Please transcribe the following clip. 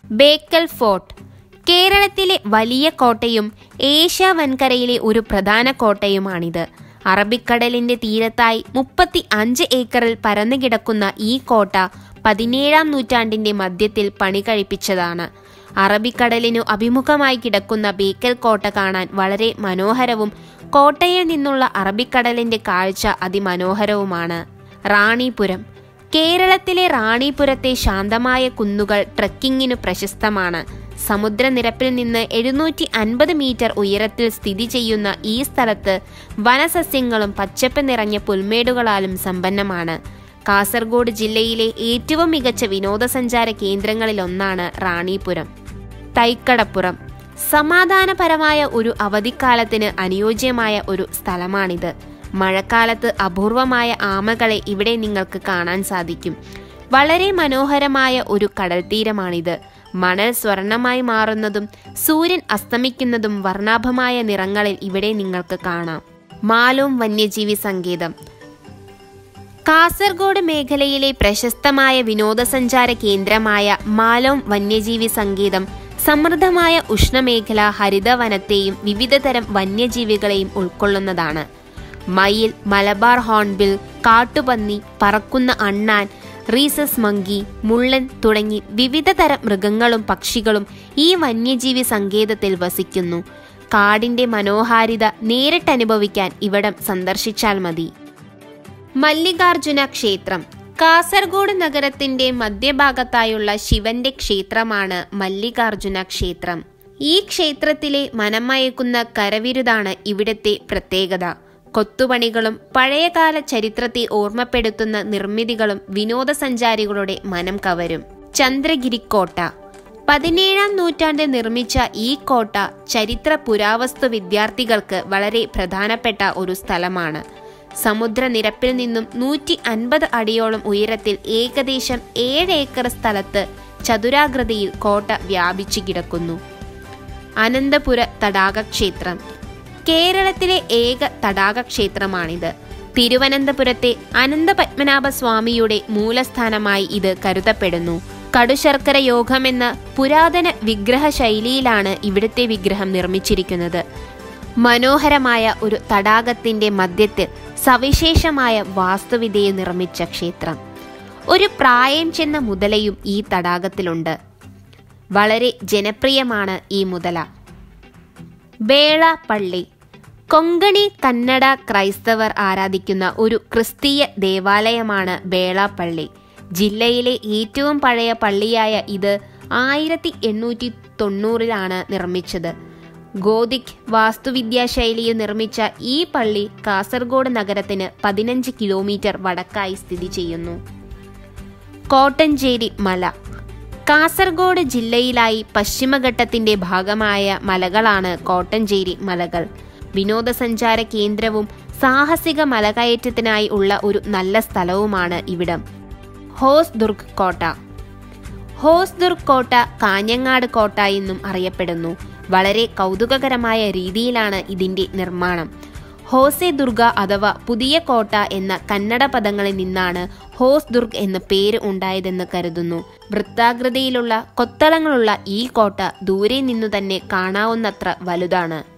Bekal fort കേരളത്തിലെ വലിയ കോട്ടയും ഏഷ്യ വൻകരയിലെ ഒരു പ്രധാന കോട്ടയുമാണിത് അറബിക്കടലിന്റെ തീരത്തായി മുപ്പത്തി അഞ്ച് ഏക്കറിൽ പരന്നു കിടക്കുന്ന ഈ കോട്ട പതിനേഴാം നൂറ്റാണ്ടിന്റെ മധ്യത്തിൽ പണി കഴിപ്പിച്ചതാണ് അറബിക്കടലിനു അഭിമുഖമായി കിടക്കുന്ന ബേക്കൽ കോട്ട കാണാൻ വളരെ മനോഹരവും കോട്ടയിൽ നിന്നുള്ള അറബിക്കടലിന്റെ കാഴ്ച അതിമനോഹരവുമാണ് റാണിപുരം കേരളത്തിലെ റാണിപുരത്തെ ശാന്തമായ കുന്നുകൾ ട്രക്കിങ്ങിനു പ്രശസ്തമാണ് സമുദ്രനിരപ്പിൽ നിന്ന് എഴുന്നൂറ്റി അൻപത് മീറ്റർ ഉയരത്തിൽ സ്ഥിതി ചെയ്യുന്ന ഈ സ്ഥലത്ത് വനസസ്യങ്ങളും പച്ചപ്പ് നിറഞ്ഞ പുൽമേടുകളാലും സമ്പന്നമാണ് കാസർഗോഡ് ജില്ലയിലെ ഏറ്റവും മികച്ച വിനോദസഞ്ചാര കേന്ദ്രങ്ങളിലൊന്നാണ് റാണിപുരം തൈക്കടപ്പുറം സമാധാനപരമായ ഒരു അവധിക്കാലത്തിന് അനുയോജ്യമായ ഒരു സ്ഥലമാണിത് മഴക്കാലത്ത് അപൂർവമായ ആമകളെ ഇവിടെ നിങ്ങൾക്ക് കാണാൻ സാധിക്കും വളരെ മനോഹരമായ ഒരു കടൽ തീരമാണിത് മണൽ സ്വർണമായി മാറുന്നതും സൂര്യൻ അസ്തമിക്കുന്നതും വർണ്ണാഭമായ നിറങ്ങളിൽ ഇവിടെ നിങ്ങൾക്ക് കാണാം മാലോം വന്യജീവി സങ്കേതം കാസർഗോഡ് മേഖലയിലെ പ്രശസ്തമായ വിനോദസഞ്ചാര കേന്ദ്രമായ മാലോം വന്യജീവി സങ്കേതം സമൃദ്ധമായ ഉഷ്ണമേഖല ഹരിതവനത്തെയും വിവിധതരം വന്യജീവികളെയും ഉൾക്കൊള്ളുന്നതാണ് മയിൽ മലബാർ ഹോൺബിൽ കാട്ടുപന്നി പറക്കുന്ന അണ്ണാൻ റീസസ് മങ്കി മുള്ളൻ തുടങ്ങി വിവിധ തരം മൃഗങ്ങളും പക്ഷികളും ഈ വന്യജീവി സങ്കേതത്തിൽ വസിക്കുന്നു കാടിന്റെ മനോഹാരിത നേരിട്ടനുഭവിക്കാൻ ഇവിടം സന്ദർശിച്ചാൽ മതി മല്ലികാർജുന ക്ഷേത്രം കാസർഗോഡ് നഗരത്തിന്റെ മധ്യഭാഗത്തായുള്ള ശിവന്റെ ക്ഷേത്രമാണ് മല്ലികാർജുന ക്ഷേത്രം ഈ ക്ഷേത്രത്തിലെ മനമയക്കുന്ന കരവിരുതാണ് ഇവിടത്തെ പ്രത്യേകത കൊത്തുപണികളും പഴയകാല ചരിത്രത്തെ ഓർമ്മപ്പെടുത്തുന്ന നിർമ്മിതികളും വിനോദസഞ്ചാരികളുടെ മനം കവരും ചന്ദ്രഗിരിക്കോട്ട പതിനേഴാം നൂറ്റാണ്ടിൽ നിർമ്മിച്ച ഈ കോട്ട ചരിത്ര പുരാവസ്തു വിദ്യാർത്ഥികൾക്ക് വളരെ പ്രധാനപ്പെട്ട ഒരു സ്ഥലമാണ് സമുദ്രനിരപ്പിൽ നിന്നും നൂറ്റി അൻപത് അടിയോളം ഉയരത്തിൽ ഏകദേശം ഏഴ് ഏക്കർ സ്ഥലത്ത് ചതുരാകൃതിയിൽ കോട്ട വ്യാപിച്ചു കിടക്കുന്നു അനന്തപുര തടാക ക്ഷേത്രം കേരളത്തിലെ ഏക തടാക ക്ഷേത്രമാണിത് തിരുവനന്തപുരത്തെ അനന്തപത്മനാഭ സ്വാമിയുടെ മൂലസ്ഥാനമായി ഇത് കരുതപ്പെടുന്നു കടുശർക്കര യോഗമെന്ന പുരാതന വിഗ്രഹ ശൈലിയിലാണ് ഇവിടുത്തെ വിഗ്രഹം നിർമ്മിച്ചിരിക്കുന്നത് മനോഹരമായ ഒരു തടാകത്തിന്റെ മധ്യത്തിൽ സവിശേഷമായ വാസ്തുവിദ്യയെ നിർമ്മിച്ച ക്ഷേത്രം ഒരു പ്രായം ചെന്ന മുതലയും ഈ തടാകത്തിലുണ്ട് വളരെ ജനപ്രിയമാണ് ഈ മുതല ബേള പള്ളി കൊങ്കണി കന്നഡ ക്രൈസ്തവർ ആരാധിക്കുന്ന ഒരു ക്രിസ്തീയ ദേവാലയമാണ് ബേളാപ്പള്ളി ജില്ലയിലെ ഏറ്റവും പഴയ പള്ളിയായ ഇത് ആയിരത്തി എണ്ണൂറ്റി തൊണ്ണൂറിലാണ് നിർമ്മിച്ചത് ഗോതിക് വാസ്തുവിദ്യാ ശൈലിയിൽ നിർമ്മിച്ച ഈ പള്ളി കാസർഗോഡ് നഗരത്തിന് പതിനഞ്ച് കിലോമീറ്റർ വടക്കായി സ്ഥിതി ചെയ്യുന്നു കോട്ടഞ്ചേരി മല കാസർഗോഡ് ജില്ലയിലായി പശ്ചിമഘട്ടത്തിന്റെ ഭാഗമായ മലകളാണ് കോട്ടഞ്ചേരി മലകൾ വിനോദസഞ്ചാര കേന്ദ്രവും സാഹസിക മലകയറ്റത്തിനായി ഉള്ള ഒരു നല്ല സ്ഥലവുമാണ് ഇവിടം ഹോസ് ദുർഗ് കോട്ട ഹോസ് ദുർഗ് കോട്ട കാഞ്ഞങ്ങാട് കോട്ട എന്നും അറിയപ്പെടുന്നു വളരെ കൗതുകകരമായ രീതിയിലാണ് ഇതിന്റെ നിർമ്മാണം ഹോസെ ദുർഗ അഥവാ പുതിയ കോട്ട എന്ന കന്നഡ പദങ്ങളിൽ നിന്നാണ് ഹോസ് ദുർഗ് എന്ന പേര് ഉണ്ടായതെന്ന് കരുതുന്നു വൃത്താകൃതിയിലുള്ള കൊത്തളങ്ങളുള്ള ഈ കോട്ട ദൂരെ നിന്നു തന്നെ കാണാവുന്നത്ര വലുതാണ്